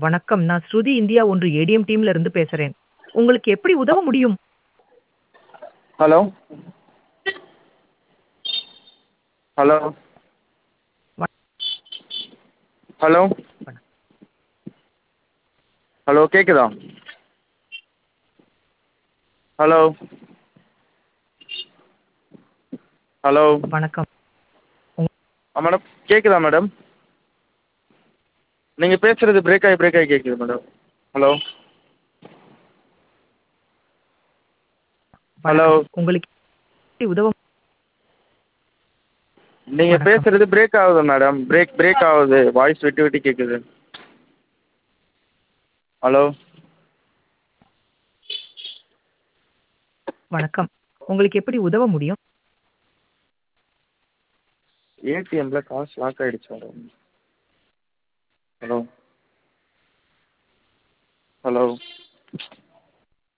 வணக்கம் நான் ஸ்ருதி இந்தியா ஒன்று ஏடிஎம் டீம்ல இருந்து பேசுறேன் உங்களுக்கு எப்படி உதவ முடியும் ஹலோ ஹலோ ஹலோ ஹலோ கேட்குதா ஹலோ ஹலோ வணக்கம் ஆ மேடம் கேட்குதா மேடம் நீங்கள் பேசுகிறது பிரேக் ஆகி பிரேக் ஆகி கேட்குது மேடம் ஹலோ ஹலோ வணக்கம். உங்களுக்கு எப்படி உதவ நீங்கள் வணக்கம். பேசுகிறது பிரேக் ஆகுது மேடம் பிரேக் பிரேக் ஆகுது வாய்ஸ் விட்டு விட்டு கேட்குது ஹலோ வணக்கம் உங்களுக்கு எப்படி உதவ முடியும் ஏடிஎம்மில் காசு லாக் ஆகிடுச்சு மேடம் ஹலோ ஹலோ